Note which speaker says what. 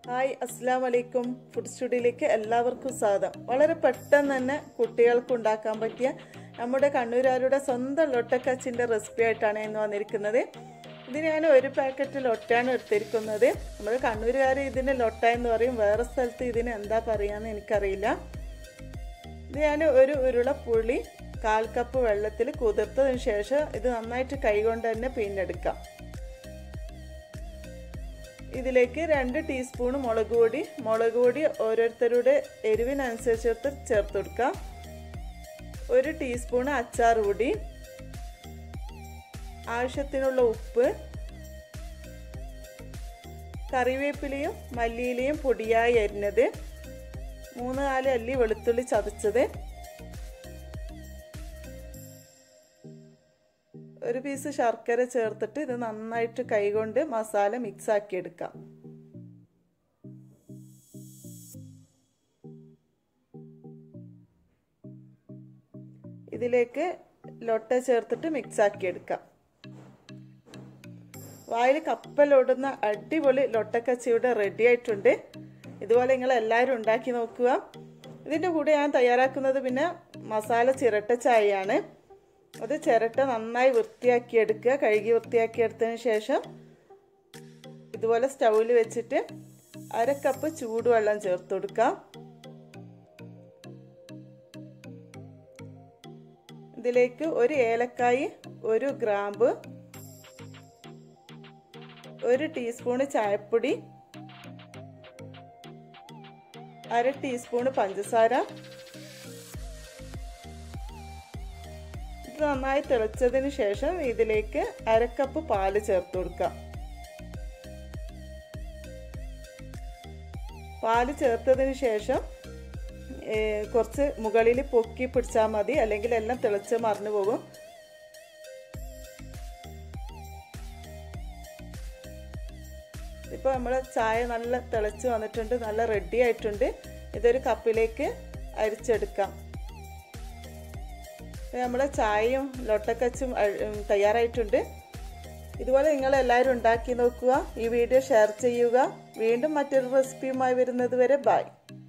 Speaker 1: hi അസ്സാം വലൈക്കും food സ്റ്റുഡിയോയിലേക്ക് എല്ലാവർക്കും സ്വാഗതം വളരെ പെട്ടെന്ന് തന്നെ കുട്ടികൾക്ക് ഉണ്ടാക്കാൻ പറ്റിയ നമ്മുടെ കണ്ണൂരാരുടെ സ്വന്തം ലൊട്ടക്കച്ചിൻ്റെ റെസിപ്പി ആയിട്ടാണ് ഇന്ന് വന്നിരിക്കുന്നത് ഇത് ഞാൻ ഒരു പാക്കറ്റ് ലൊട്ടയാണ് എടുത്തിരിക്കുന്നത് നമ്മൾ കണ്ണൂരുകാർ ഇതിന് ലൊട്ട എന്ന് പറയും വേറെ സ്ഥലത്ത് ഇതിന് എന്താ പറയുകയെന്ന് എനിക്കറിയില്ല ഇത് ഞാൻ ഒരു ഉരുള പുളി കാൽ കപ്പ് വെള്ളത്തിൽ കുതിർത്തതിന് ശേഷം ഇത് നന്നായിട്ട് കൈകൊണ്ട് തന്നെ പിഴിഞ്ഞെടുക്കാം ഇതിലേക്ക് രണ്ട് ടീസ്പൂൺ മുളക് പൊടി മുളക് പൊടി ഓരോരുത്തരുടെ എരിവിനനുസരിച്ചിട്ട് ചേർത്ത് കൊടുക്കാം ഒരു ടീസ്പൂൺ അച്ചാർ പൊടി ആവശ്യത്തിനുള്ള ഉപ്പ് കറിവേപ്പിലയും മല്ലിയിലയും പൊടിയായി അരിഞ്ഞത് മൂന്ന് നാല് അല്ലി വെളുത്തുള്ളി ചതച്ചത് ഒരു പീസ് ശർക്കര ചേർത്തിട്ട് ഇത് നന്നായിട്ട് കൈകൊണ്ട് മസാല മിക്സ് ആക്കി എടുക്കാം ഇതിലേക്ക് ലൊട്ട ചേർത്തിട്ട് മിക്സ് ആക്കി എടുക്കാം വായിൽ കപ്പലോടുന്ന അടിപൊളി ലൊട്ടക്കച്ചിയുടെ റെഡി ആയിട്ടുണ്ട് ഇതുപോലെ നിങ്ങൾ എല്ലാവരും ഉണ്ടാക്കി നോക്കുക ഇതിൻ്റെ കൂടെ ഞാൻ തയ്യാറാക്കുന്നത് പിന്നെ മസാല ചിരട്ട ചായയാണ് അത് ചിരട്ട നന്നായി വൃത്തിയാക്കി എടുക്കുക കഴുകി വൃത്തിയാക്കി എടുത്തതിന് ശേഷം ഇതുപോലെ സ്റ്റൗവിൽ വെച്ചിട്ട് അര കപ്പ് ചൂടുവെള്ളം ചേർത്ത് കൊടുക്കാം ഇതിലേക്ക് ഒരു ഏലക്കായി ഒരു ഗ്രാമ്പ് ഒരു ടീസ്പൂണ് ചായപ്പൊടി അര ടീസ്പൂണ് പഞ്ചസാര ഇത് നന്നായി തിളച്ചതിന് ശേഷം ഇതിലേക്ക് അരക്കപ്പ് പാല് ചേർത്ത് കൊടുക്കാം പാല് ചേർത്തതിന് ശേഷം കുറച്ച് മുകളിൽ പൊക്കി പിടിച്ചാൽ മതി അല്ലെങ്കിൽ എല്ലാം തിളച്ച് മറിഞ്ഞു പോകും ഇപ്പോൾ നമ്മൾ ചായ നല്ല തിളച്ച് വന്നിട്ടുണ്ട് നല്ല റെഡി ആയിട്ടുണ്ട് ഇതൊരു കപ്പിലേക്ക് അരിച്ചെടുക്കാം നമ്മുടെ ചായയും ലൊട്ടക്കച്ചും തയ്യാറായിട്ടുണ്ട് ഇതുപോലെ നിങ്ങൾ എല്ലാവരും ഉണ്ടാക്കി നോക്കുക ഈ വീഡിയോ ഷെയർ ചെയ്യുക വീണ്ടും മറ്റൊരു റെസിപ്പിയുമായി വരുന്നത് വരെ ബായ്